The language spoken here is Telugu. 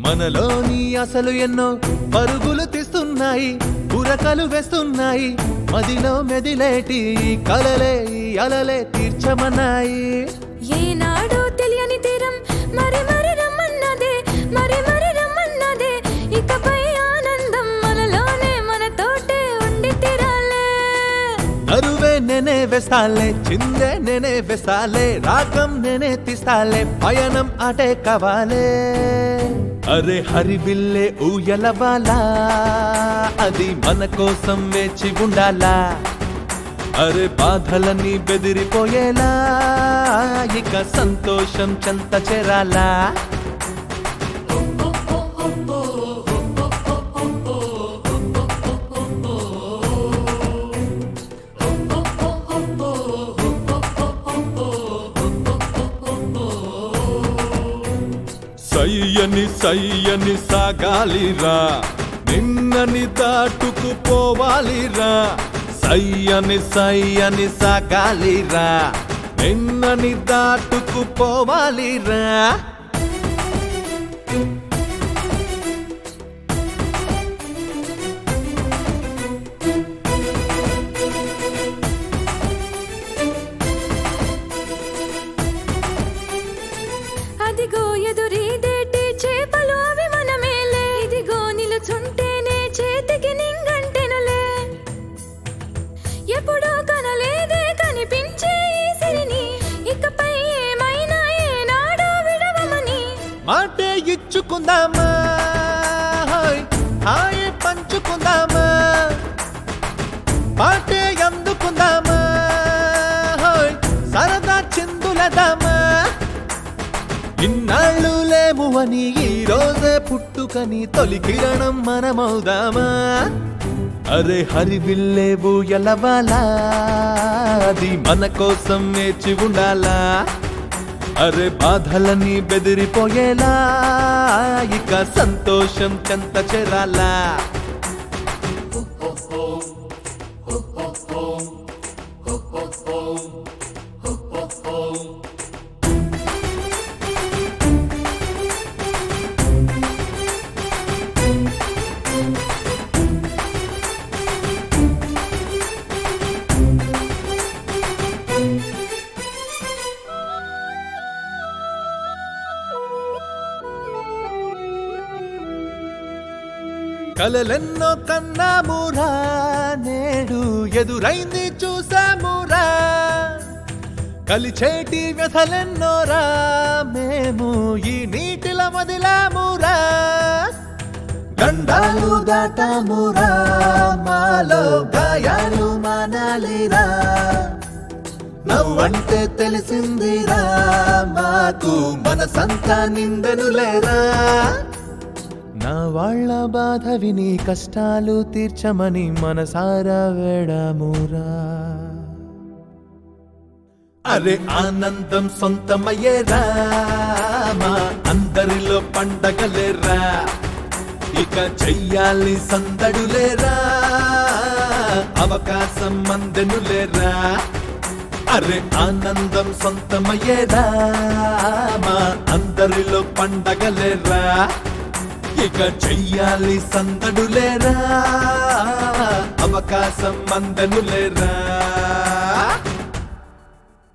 మనలోని అసలు ఎన్నో పరుగులు తీస్తున్నాయి ఉరకలు వేస్తున్నాయి మదిలో మెదిలేటి ఈ కలలే ఈ అలలే తీర్చమన్నాయి ఏనాడో తెలియని తీరం మరి మరి రమ్మన్నదే మరి మరి రమ్మన్నదే ఇకపై ఆనందం మనలోనే మనతోటే ఉండి తీరాలే నరువే నేనే వేస్తాలే చిందే నేనే వేస్తాలే రాగం నేనే తీస్తాలే పయనం అటే కవాలే అరే హరివిల్లే ఊయలవాలా అది మన కోసం వేచి ఉండాలా అరే బాధలన్నీ బెదిరిపోయేలా ఇక సంతోషం చెంత చేరాలా సయ్యని సయ్యని సాగాలిరా నిన్నని దాటుకుపోవాలిరా సయ్యని సయ్యని సాగాలిరా నిన్నని దాటుకుపోవాలిరా అదిగో ఎదురీదేటి చేపలు అవి మనమేలే ఇదిగో నిలుచుంటేనే చేతికి నింగంటెనులే ఎప్పుడో కనలేదే కనిపించే ఈ సిరిని ఇకపై ఏమైనా ఏనాడో విడవమని మాటే ఇచ్చుకుందామా హాయ్ హాయ్ పంచుకుందామా పాటే అందుకుందామా హాయ్ సరదా చిందులదామా ఇన్నాళ్ళు లేము అని ఈ రోజే పుట్టుకని తొలి కిరణం మనమవుదామా అరే హరివిల్లేవు ఎలవాలా అది మన కోసం వేచి ఉండాలా అరే బాధలని బెదిరిపోయేలా ఇక సంతోషం చెంత చేరాలా కలలెన్నో కన్నామురా నేడు ఎదురైంది చూసామురా కలిచేటి వ్యథలెన్నోరా మేము ఈ నీటిల వదిలామురా గండాలు దాటామురా మాలో గాయాలు మానాలిరా నవ్వంటే తెలిసిందిరా మాకు మనసంతా నిందెనులేరా నా వాళ్ళ బాధ విని కష్టాలు తీర్చమని మనసారా వేడమురా అరే ఆనందం సొంతమయ్యేరా మా అందరిలో పండగలేరా ఇక చెయ్యాలి సందడులేరా అవకాశం మందెనులేరా అరే ఆనందం సొంతమయ్యేరా మా అందరిలో పండగలేరా ఇక చెయ్యాలి సందడులేరా అవకాశం మందనులేరా